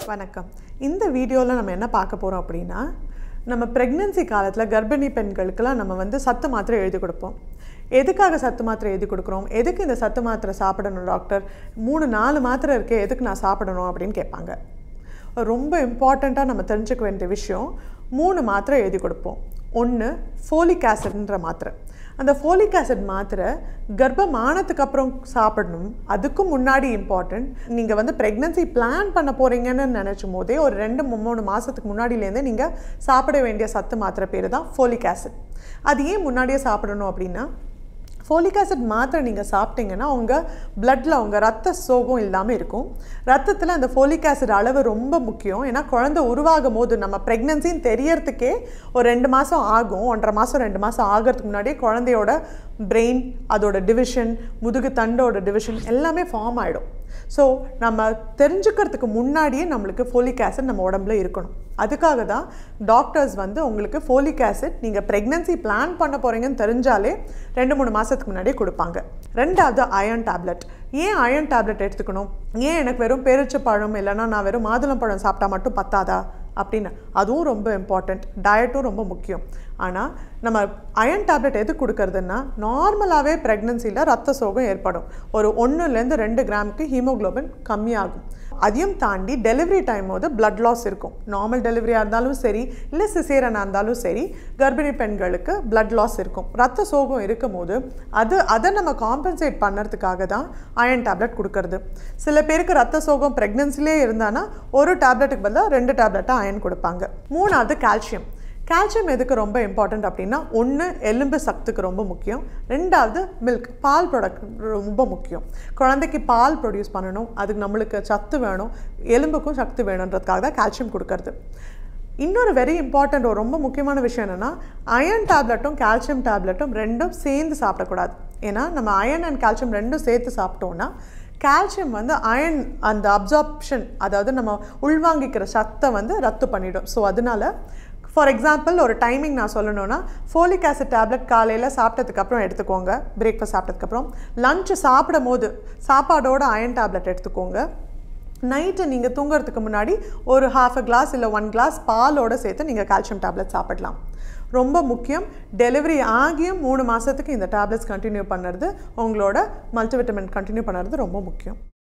வணக்கம் இந்த வீடியோவில் நம்ம என்ன பார்க்க போகிறோம் அப்படின்னா நம்ம ப்ரெக்னென்சி காலத்தில் கர்ப்பிணி பெண்களுக்கெல்லாம் நம்ம வந்து சத்து மாத்திரை எழுதி கொடுப்போம் எதுக்காக சத்து மாத்திரை எழுதி கொடுக்குறோம் எதுக்கு இந்த சத்து மாத்திரை சாப்பிடணும் டாக்டர் மூணு நாலு மாத்திரை இருக்கே எதுக்கு நான் சாப்பிடணும் அப்படின்னு கேட்பாங்க ரொம்ப இம்பார்ட்டண்ட்டாக நம்ம தெரிஞ்சுக்க வேண்டிய விஷயம் மூணு மாத்திரை எழுதி கொடுப்போம் ஒன்று ஃபோலிக் ஆசிட்ன்ற மாத்திரை அந்த ஃபோலிக் ஆசிட் மாத்திரை கர்ப்பம் ஆனதுக்கு அப்புறம் சாப்பிடணும் அதுக்கும் முன்னாடி இம்பார்ட்டண்ட் நீங்கள் வந்து ப்ரெக்னன்சி பிளான் பண்ண போகிறீங்கன்னு நினச்சும் போதே ஒரு ரெண்டு மூ- மூணு மாதத்துக்கு முன்னாடியிலேருந்தே நீங்கள் சாப்பிட வேண்டிய சத்து மாத்திரை பேர் தான் ஃபோலிக் ஆசிட் அது ஏன் முன்னாடியே சாப்பிடணும் அப்படின்னா ஃபோலிக் ஆசிட் மாத்திரை நீங்கள் சாப்பிட்டீங்கன்னா உங்கள் பிளட்டில் உங்கள் ரத்த சோகம் இல்லாமல் இருக்கும் ரத்தத்தில் அந்த ஃபோலிக் ஆசிட் அளவு ரொம்ப முக்கியம் ஏன்னா குழந்தை உருவாகும் போது நம்ம ப்ரெக்னன்சின்னு தெரியறதுக்கே ஒரு ரெண்டு மாதம் ஆகும் ஒன்றரை மாதம் ரெண்டு மாதம் ஆகிறதுக்கு முன்னாடியே குழந்தையோட பிரெயின் அதோட டிவிஷன் முதுகு தண்டோட டிவிஷன் எல்லாமே ஃபார்ம் ஆகிடும் ஸோ நம்ம தெரிஞ்சுக்கிறதுக்கு முன்னாடியே நம்மளுக்கு ஃபோலிக் ஆசிட் நம்ம உடம்புல இருக்கணும் அதுக்காக தான் டாக்டர்ஸ் வந்து உங்களுக்கு ஃபோலிக் ஆசிட் நீங்கள் ப்ரெக்னன்சி பிளான் பண்ண போகிறீங்கன்னு தெரிஞ்சாலே ரெண்டு மூணு மாதத்துக்கு முன்னாடியே கொடுப்பாங்க ரெண்டாவது அயர்ன் டேப்லெட் ஏன் அயர்ன் டேப்லெட் எடுத்துக்கணும் ஏன் எனக்கு வெறும் பேரிச்சப்பழம் இல்லைன்னா நான் வெறும் மாதுளம்பழம் சாப்பிட்டா மட்டும் பத்தாதா அப்படின்னு அதுவும் ரொம்ப இம்பார்ட்டண்ட் டயட்டும் ரொம்ப முக்கியம் ஆனால் நம்ம அயர்ன் டேப்லெட் எது கொடுக்கறதுன்னா நார்மலாகவே ப்ரெக்னன்சியில் ரத்த சோகம் ஏற்படும் ஒரு ஒன்றுலேருந்து ரெண்டு கிராமுக்கு ஹீமோகுளோபின் கம்மியாகும் அதையும் தாண்டி டெலிவரி டைம் போது blood லாஸ் இருக்கும் நார்மல் டெலிவரியாக இருந்தாலும் சரி இல்லை சிசேரனாக இருந்தாலும் சரி கர்ப்பிணி பெண்களுக்கு blood லாஸ் இருக்கும் ரத்த சோகம் இருக்கும் போது அது அதை நம்ம காம்பன்சேட் பண்ணுறதுக்காக தான் அயர்ன் டேப்லெட் கொடுக்கறது சில பேருக்கு ரத்த சோகம் ப்ரெக்னன்சிலே இருந்தானா ஒரு டேப்லெட்டுக்கு பதிலாக ரெண்டு டேப்லெட்டாக அயர்ன் கொடுப்பாங்க மூணாவது கால்சியம் கால்சியம் எதுக்கு ரொம்ப இம்பார்ட்டண்ட் அப்படின்னா ஒன்று எலும்பு சத்துக்கு ரொம்ப முக்கியம் ரெண்டாவது மில்க் பால் ப்ராடக்ட் ரொம்ப முக்கியம் குழந்தைக்கு பால் ப்ரொடியூஸ் பண்ணணும் அதுக்கு நம்மளுக்கு சத்து வேணும் எலும்புக்கும் சத்து வேணுன்றதுக்காக தான் கால்சியம் கொடுக்கறது இன்னொரு வெரி இம்பார்ட்டண்ட் ஒரு ரொம்ப முக்கியமான விஷயம் என்னென்னா அயர்ன் டேப்லெட்டும் கால்சியம் டேப்லெட்டும் ரெண்டும் சேர்ந்து சாப்பிடக்கூடாது ஏன்னா நம்ம அயர்ன் அண்ட் கால்சியம் ரெண்டும் சேர்த்து சாப்பிட்டோம்னா கால்சியம் வந்து அயர்ன் அந்த அப்சார்ப்ஷன் அதாவது நம்ம உள்வாங்கிக்கிற சத்தை வந்து ரத்து பண்ணிடும் ஸோ அதனால ஃபார் எக்ஸாம்பிள் ஒரு டைமிங் நான் சொல்லணும்னா ஃபோலிக் ஆசிட் டேப்லெட் காலையில் சாப்பிட்டதுக்கப்புறம் எடுத்துக்கோங்க பிரேக்ஃபாஸ்ட் சாப்பிட்டதுக்கப்புறம் லஞ்சு சாப்பிடும் போது சாப்பாடோட அயன் டேப்லெட் எடுத்துக்கோங்க நைட்டு நீங்கள் தூங்குறதுக்கு முன்னாடி ஒரு ஹாஃப் அ கிளாஸ் இல்லை ஒன் கிளாஸ் பாலோட சேர்த்து நீங்கள் கால்சியம் டேப்லெட் சாப்பிடலாம் ரொம்ப முக்கியம் டெலிவரி ஆகியும் மூணு மாதத்துக்கு இந்த டேப்லெட்ஸ் கண்டினியூ பண்ணுறது உங்களோட மல்டிவிட்டமின் கண்டினியூ பண்ணுறது ரொம்ப முக்கியம்